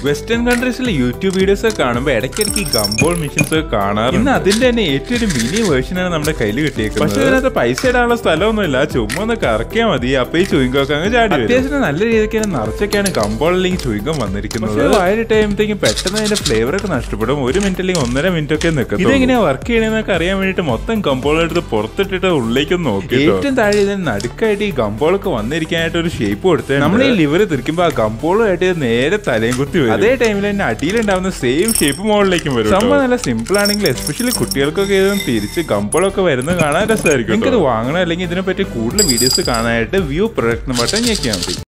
Western കൺട്രീസിലെ YouTube videos ഒക്കെ കാണുമ്പോൾ ഇടയ്ക്കിടയ്ക്ക് ഈ ഗംബോൾ മെഷീൻസ് ഒക്കെ കാണാറുണ്ട് ഇന്ന് അതിന്റെ തന്നെ ഏറ്റവും ഒരു മിനി വേർഷനാണ് നമ്മുടെ കയ്യിൽ കിട്ടിയേക്കുന്നത് പക്ഷേ ഇതിനകത്ത് പൈസ ഇടാനുള്ള സ്ഥലമൊന്നുമില്ല ചുമ്മാ ഒന്ന് കറക്കിയാൽ മതി അപ്പൊ ഈ ചുയിങ്കൊക്കെ അങ്ങ് ചാടി വരും. അത്യാവശ്യം നല്ല രീതിക്ക് തന്നെ നിറച്ചൊക്കെയാണ് ഗംബോൾ അല്ലെങ്കിൽ ചുയിങ്കം വന്നിരിക്കുന്നത് വായിട്ട് കഴിയുമ്പോഴത്തേക്കും പെട്ടെന്ന് അതിന്റെ ഫ്ലേവർ ഒക്കെ നഷ്ടപ്പെടും ഒരു മിനിറ്റ് അല്ലെങ്കിൽ ഒന്നര മിനിറ്റ് ഒക്കെ നിൽക്കും ഇതെങ്ങനെയാ വർക്ക് ചെയ്യണമെന്നൊക്കെ അറിയാൻ വേണ്ടിയിട്ട് മൊത്തം ഗംബോൾ എടുത്ത് പുറത്തിട്ടിട്ട് ഉള്ളിലേക്ക് നോക്കി ഏറ്റവും താഴെ ഇതിന് നടുക്കായിട്ട് ഈ ഗംബോളൊക്കെ വന്നിരിക്കാനായിട്ട് ഒരു ഷേപ്പ് കൊടുത്തത് നമ്മൾ ഈ ലിവർ തിരിക്കുമ്പോൾ ആ ഗംബോളുമായിട്ട് ഇത് നേരെ തലയും കുത്തി വരും അതേ ടൈമിൽ തന്നെ അടിയിലുണ്ടാവുന്ന സെയിം ഷേപ്പ് മുകളിലേക്കും വരും സംഭവം നല്ല സിമ്പിൾ ആണെങ്കിൽ എസ്പെഷ്യലി കുട്ടികൾക്കൊക്കെ ഇതും തിരിച്ച് ഗംബോളൊക്കെ വരുന്നത് കാണാൻ രസമായിരിക്കും നിങ്ങൾക്ക് ഇത് വാങ്ങണം അല്ലെങ്കിൽ ഇതിനെപ്പറ്റി കൂടുതൽ വീഡിയോസ് കാണാനായിട്ട് വ്യൂ പ്രൊഡക്റ്റ് ബട്ടൺ ഞെക്കിയാൽ മതി